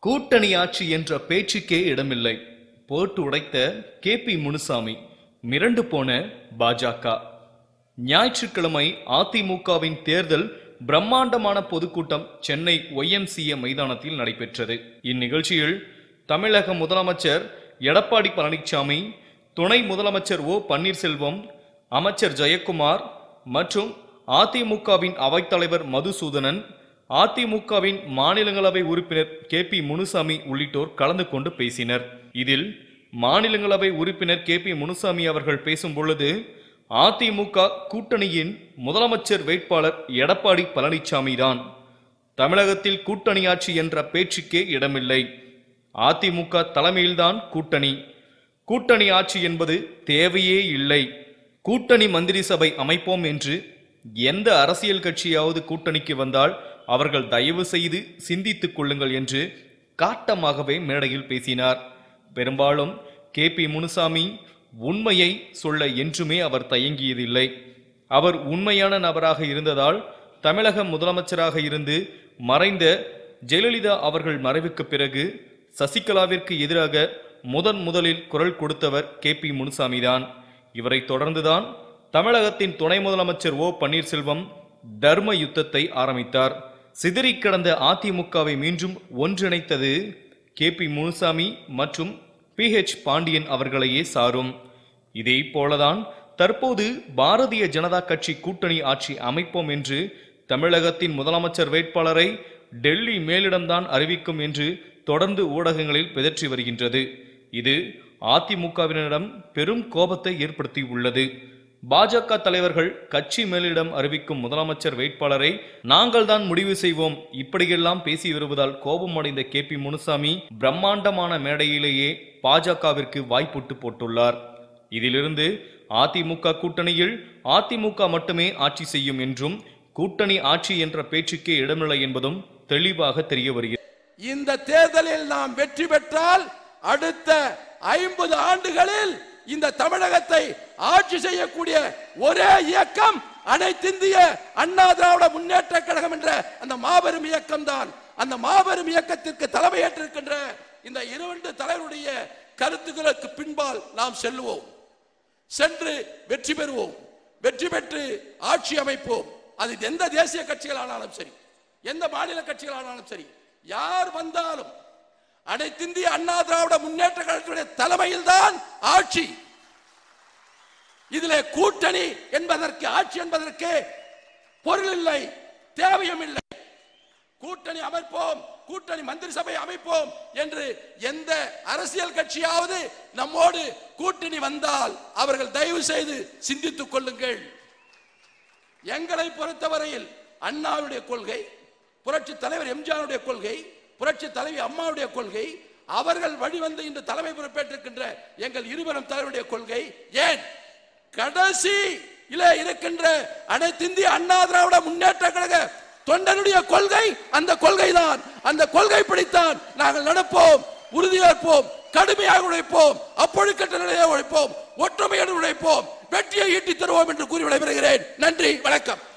கூட்டணி ஆட்சி என்ற பேச்சுக்கே இடமில்லை போட்டு உடைத்த கே பி முனுசாமி மிரண்டு போன பாஜக ஞாயிற்றுக்கிழமை அதிமுகவின் தேர்தல் பிரம்மாண்டமான பொதுக்கூட்டம் சென்னை ஒய்எம்சிஏ மைதானத்தில் நடைபெற்றது இந்நிகழ்ச்சியில் தமிழக முதலமைச்சர் எடப்பாடி பழனிசாமி துணை முதலமைச்சர் ஓ பன்னீர்செல்வம் அமைச்சர் ஜெயக்குமார் மற்றும் அதிமுகவின் அவைத்தலைவர் மதுசூதனன் அதிமுகவின் மாநிலங்களவை உறுப்பினர் கே பி முனுசாமி உள்ளிட்டோர் கலந்து கொண்டு பேசினர் இதில் மாநிலங்களவை உறுப்பினர் கே பி முனுசாமி அவர்கள் பேசும் பொழுது அதிமுக கூட்டணியின் முதலமைச்சர் வேட்பாளர் எடப்பாடி பழனிசாமி தான் தமிழகத்தில் கூட்டணி ஆட்சி என்ற பேச்சுக்கே இடமில்லை அதிமுக தலைமையில்தான் கூட்டணி கூட்டணி ஆட்சி என்பது தேவையே இல்லை கூட்டணி மந்திரி சபை அமைப்போம் என்று எந்த அரசியல் கட்சியாவது கூட்டணிக்கு வந்தால் அவர்கள் தயவு செய்து சிந்தித்துக் கொள்ளுங்கள் என்று காட்டமாகவே மேடையில் பேசினார் பெரும்பாலும் கே பி முனுசாமி உண்மையை சொல்ல என்றுமே அவர் தயங்கியதில்லை அவர் உண்மையான நபராக இருந்ததால் தமிழக முதலமைச்சராக இருந்து மறைந்த ஜெயலலிதா அவர்கள் மறைவுக்கு பிறகு சசிகலாவிற்கு எதிராக முதன் முதலில் குரல் கொடுத்தவர் கே பி முனுசாமிதான் இவரை தொடர்ந்துதான் தமிழகத்தின் துணை முதலமைச்சர் ஓ பன்னீர்செல்வம் தர்ம யுத்தத்தை ஆரம்பித்தார் சிதறி கிடந்த அதிமுகவை மீண்டும் ஒன்றிணைத்தது கே பி முனுசாமி மற்றும் பி ஹெச் பாண்டியன் அவர்களையே சாரும் இதே போலதான் தற்போது பாரதிய ஜனதா கட்சி கூட்டணி ஆட்சி அமைப்போம் என்று தமிழகத்தின் முதலமைச்சர் வேட்பாளரை டெல்லி மேலிடம்தான் அறிவிக்கும் என்று தொடர்ந்து ஊடகங்களில் பிதற்றி வருகின்றது இது அதிமுகவினரிடம் பெரும் கோபத்தை ஏற்படுத்தி உள்ளது பாஜக தலைவர்கள் கட்சி மேலிடம் அறிவிக்கும் முதலமைச்சர் வேட்பாளரை நாங்கள் தான் முடிவு செய்வோம் இப்படியெல்லாம் பேசி வருவதால் கோபம் அடைந்த கே பி முனுசாமி பிரம்மாண்டமான மேடையிலேயே பாஜகவிற்கு வாய்ப்புட்டு போட்டுள்ளார் இதிலிருந்து அதிமுக கூட்டணியில் அதிமுக மட்டுமே ஆட்சி செய்யும் என்றும் கூட்டணி ஆட்சி என்ற பேச்சுக்கே இடமில்லை என்பதும் தெளிவாக தெரிய வருகிறது இந்த தேர்தலில் நாம் வெற்றி பெற்றால் அடுத்த ஐம்பது ஆண்டுகளில் இந்த தமிழகத்தை ஆட்சி செய்யக்கூடிய ஒரே இயக்கம் அனைத்திந்திய அண்ணா திராவிட முன்னேற்ற கழகம் என்ற அந்த மாபெரும் இயக்கம் தான் அந்த மாபெரும் இயக்கத்திற்கு தலைமையேற்றிருக்கின்ற இந்த இரண்டு தலைவருடைய கருத்துக்களுக்கு பின்பால் நாம் செல்லுவோம் சென்று வெற்றி பெறுவோம் வெற்றி பெற்று ஆட்சி அமைப்போம் அது எந்த தேசிய கட்சிகளானாலும் சரி எந்த மாநில கட்சிகளானாலும் சரி யார் வந்தாலும் அனைத்திந்திய அண்ணா திராவிட முன்னேற்ற கழகத்துடைய தலைமையில் தான் ஆட்சி இதிலே கூட்டணி என்பதற்கு ஆட்சி என்பதற்கு பொருள் இல்லை தேவையும் இல்லை கூட்டணி அமைப்போம் கூட்டணி மந்திரி சபை அமைப்போம் என்று எந்த அரசியல் கட்சியாவது நம்மோடு கூட்டணி வந்தால் அவர்கள் தயவு செய்து சிந்தித்துக் கொள்ளுங்கள் எங்களை பொறுத்தவரையில் அண்ணாவுடைய கொள்கை புரட்சி தலைவர் எம்ஜிஆருடைய கொள்கை புரட்சி தலைவி அம்மாவுடைய கொள்கை அவர்கள் வழிவந்து இன்று தலைமை பொறுப்பேற்றிருக்கின்ற எங்கள் இருவரும் தலைவருடைய கொள்கை ஏன் கடைசி இருக்கின்ற அனைத்திந்திய அண்ணா திராவிட முன்னேற்ற கழக தொண்டனுடைய கொள்கை அந்த கொள்கை தான் அந்த கொள்கை பிடித்தான் நாங்கள் நடப்போம் உறுதியேற்போம் கடுமையாக உழைப்போம் அப்பொழுக்கற்ற நிலையை உழைப்போம் ஒற்றுமையோடு உழைப்போம் வெற்றியை ஈட்டி தருவோம் என்று கூறி விடைபெறுகிறேன் நன்றி வணக்கம்